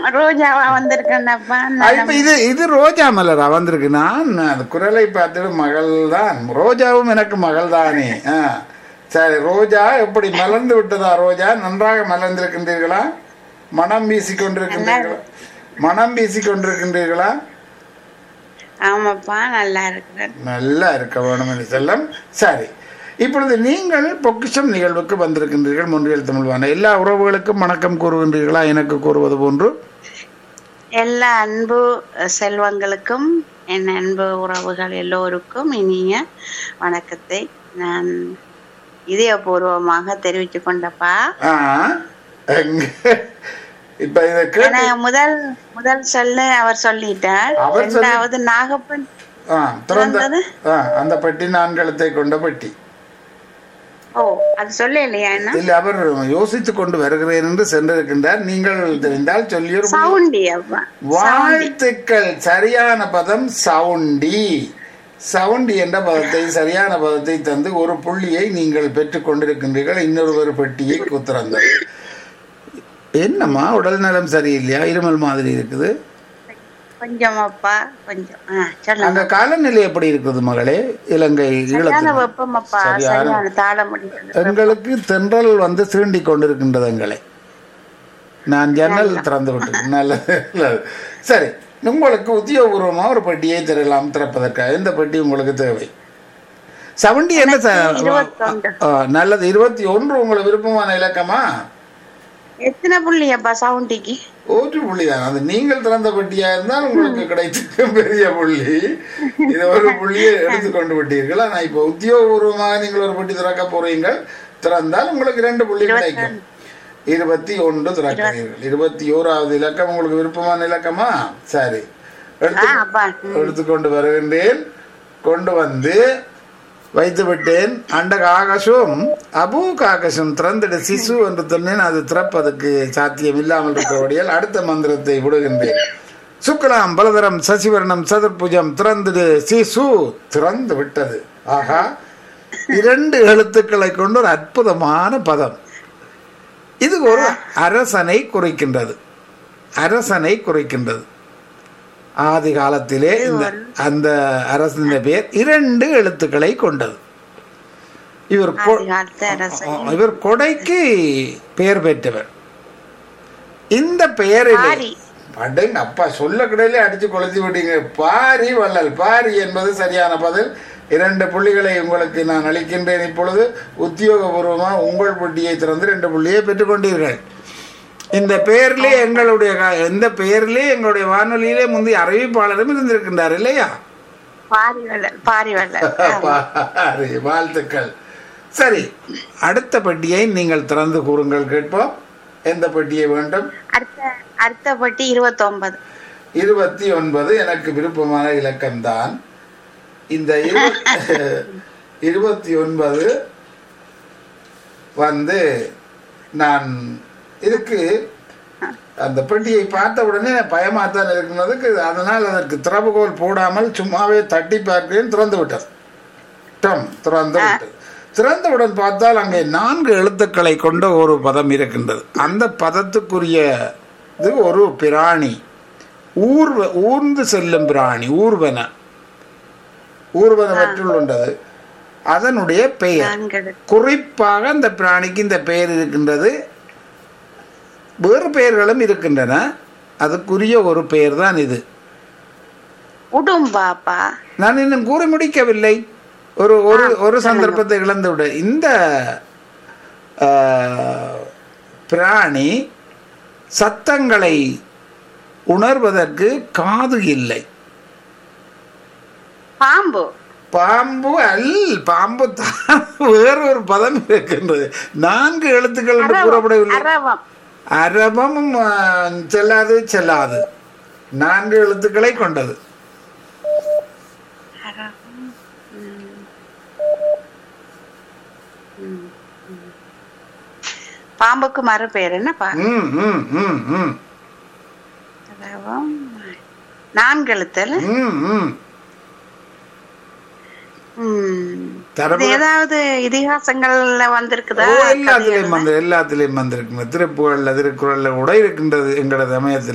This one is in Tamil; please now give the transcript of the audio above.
ரோஜாவா வந்திருக்கேன்ப்பா ஆ, இப்ப இது இது ரோஜா மலரா வந்திருக்கு நான் அந்த குரலை பார்த்துட்டு மகள் தான் ரோஜாவும் எனக்கு மகள் தானே ஆ. சரி ரோஜா எப்படி மலர்ந்து விட்டதா ரோஜா நன்றாக மலர்ந்திருக்கின்றீர்களா மனம் வீசிக் கொண்டிருக்கின்றீர்களா மனம் வீசிக் கொண்டிருக்கின்றீர்களா ஆமாப்பா நல்லா இருக்கிறேன் நல்லா இருக்க வேணும் என்று செல்லம் சரி இப்பொழுது நீங்கள் பொக்கிஷம் நிகழ்வுக்கு வந்திருக்கின்றீர்கள் முன்றியல் தமிழ்வான எல்லா உறவுகளுக்கும் வணக்கம் கூறுகின்றீர்களா எனக்கு கூறுவது போன்று எல்லா அன்பு செல்வங்களுக்கும் என் அன்பு உறவுகள் எல்லோருக்கும் இனிய வணக்கத்தை நான் இதயபூர்வமாக தெரிவித்துக் கொண்டப்பா ஆ, எங்க- இப்ப இதை கேட்டு ஏன்னா முதல் முதல் சொல்லு அவர் சொல்லிட்டார் அவர் சொல்லி- இரண்டாவது நாகப்பன் ஆ, திறந்த திறந்தது? ஆ, அந்த பெட்டி நான்கலத்தை கொண்ட பெட்டி ஓ அது சொல்லலையா என்ன இல்லை அவர் யோசித்துக் கொண்டு வருகிறேன் என்று சென்றிருக்கின்றார் நீங்கள் தெரிந்தால் சொல்லியொரு சவுண்டி அப்பா வாழ்த்துக்கள் சரியான பதம் சவுண்டி சவுண்டி என்ற பதத்தை சரியான பதத்தை தந்து ஒரு புள்ளியை நீங்கள் பெற்றுக் கொண்டிருக்கின்றீர்கள் இன்னொரு பெட்டியை குத்திறந்தது என்னம்மா உடல் நலம் சரியில்லையா இருமல் மாதிரி இருக்குது கொஞ்சம் அப்பா கொஞ்சம் ஆ சொல்லுங்க அங்க காலநிலை எப்படி இருக்குது மகளே இலங்கை சரியான ஈழத்தில் வெப்பம் அப்பா சரியான- சரியான தாழ முடியாது எங்களுக்கு தென்றல் வந்து சீண்டி கொண்டிருக்கின்றது எங்களை நான் ஜன்னல் திறந்து விட்டேன் நல்லது நல்லது. சரி உங்களுக்கு உத்தியோகபூர்வமாக ஒரு பெட்டியை தரலாம் திறப்பதற்காக இந்த பெட்டி உங்களுக்கு தேவை செவன்டி என்ன ச- இருபத்தொன்று. ஆ, நல்லது இருபத்தி ஒன்று உங்களுக்கு விருப்பமான இலக்கமா எத்தனை புள்ளி அப்பா சவுண்டிக்கு ஒரு புள்ளி தான் அது நீங்கள் திறந்த பெட்டியா இருந்தால் உங்களுக்கு கிடைத்த பெரிய புள்ளி இது ஒரு புள்ளியை எடுத்துக்கொண்டு விட்டீர்கள் ஆனா இப்போ உத்தியோகபூர்வமாக நீங்கள் ஒரு பெட்டி திறக்க போறீங்க திறந்தால் உங்களுக்கு ரெண்டு புள்ளி கிடைக்கும் இருபத்தி ஒன்று திறக்கிறீர்கள் இருபத்தி ஓராவது இலக்கம் உங்களுக்கு விருப்பமான இலக்கமா சரி ஆ எடுத்து அப்பா எடுத்துக்கொண்டு வருகின்றேன் கொண்டு வந்து வைத்து விட்டேன் அண்ட காகசும் அபு காகசும் திறந்திட சிசு என்று சொன்னேன் அது திறப்பதற்கு சாத்தியம் இல்லாமல் இருக்கிறபடியால் அடுத்த மந்திரத்தை விடுகின்றேன் சுக்லாம் பலதரம் சசிவர்ணம் சதுர்புஜம் திறந்திடு சிசு திறந்து விட்டது ஆகா இரண்டு எழுத்துக்களை கொண்டு ஒரு அற்புதமான பதம் இது ஒரு அரசனை குறிக்கின்றது அரசனை குறிக்கின்றது ஆதி காலத்திலே இந்த அந்த அரசனின் பெயர் இரண்டு எழுத்துக்களை கொண்டது இவர் கொ- காலத்து அரசன் இவர் கொடைக்கு பெயர் பெற்றவர் இந்த பெயரில் பாரி. படுங்க அப்பா சொல்ல கடையிலே அடிச்சு கொளுத்தி விட்டீங்க பாரி வள்ளல் பாரி என்பது சரியான பதில் இரண்டு புள்ளிகளை உங்களுக்கு நான் அளிக்கின்றேன் இப்பொழுது உத்தியோகபூர்வமாக உங்கள் புட்டியை திறந்து ரெண்டு புள்ளியை பெற்றுக்கொண்டீர்கள் இந்த பெயரிலே எங்களுடைய க- இந்த பெயரிலே எங்களுடைய வானொலியிலே முந்தைய அறிவிப்பாளரும் இருந்திருக்கின்றார் இல்லையா பாரி வள்ளல் பாரி வள்ளல் பாரி, வாழ்த்துக்கள் சரி அடுத்த பெட்டியை நீங்கள் திறந்து கூறுங்கள் கேட்போம் எந்த பெட்டியை வேண்டும் அடுத்த அடுத்த பட்டி இருபத்தொன்பது இருபத்தி ஒன்பது எனக்கு விருப்பமான இலக்கம்தான் இந்த இருபத்- இருபத்தி ஒன்பது வந்து நான் இதுக்கு அந்த பெட்டியை பார்த்த உடனே பயமாத்தான் இருக்கிறதுக்கு அதனால் அதற்கு திறவுகோல் போடாமல் சும்மாவே தட்டி பார்க்கிறேன் திறந்து விட்டது டம் திறந்து விட்டது திறந்தவுடன் பார்த்தால் அங்கே நான்கு எழுத்துக்களை கொண்ட ஒரு பதம் இருக்கின்றது அந்த பதத்துக்குரிய இது ஒரு பிராணி ஊர்வ ஊர்ந்து செல்லும் பிராணி ஊர்வன ஊர்வனவற்றுள் உண்டது அதனுடைய பெயர் நான்கு குறிப்பாக அந்த பிராணிக்கு இந்த பெயர் இருக்கின்றது வேறு பெயர்களும் இருக்கின்றன அதுக்குரிய ஒரு பெயர் தான் இது உடும்பாப்பா நான் இன்னும் கூறி முடிக்கவில்லை ஒரு ஒரு ஒரு சந்தர்ப்பத்தை இழந்து விட இந்த ஆ, பிராணி சத்தங்களை உணர்வதற்கு காது இல்லை பாம்பு பாம்பு அல் பாம்பு தான் வேறு ஒரு பதம் இருக்கின்றது நான்கு எழுத்துக்கள் என்று கூறப்படவில்லை அரவம் அரபமும் ஆ, செல்லாது செல்லாது நான்கு எழுத்துக்களை கொண்டது அரவம் ம். ம், ம். பாம்புக்கு மறு பேர் என்னப்பா ம் ம் ம் ம் அரவம் நான்கு எழுத்துல ம் ம் ம். தரவு- இது ஏதாவது இதிகாசங்கள்ல வந்திருக்குதா ஓ, எல்லாத்துலயும் வந்து எல்லாத்துலயும் வந்திருக்குங்க திருப்புகள்ல திருக்குறள்ல கூட இருக்கின்றது எங்களது சமயத்தில்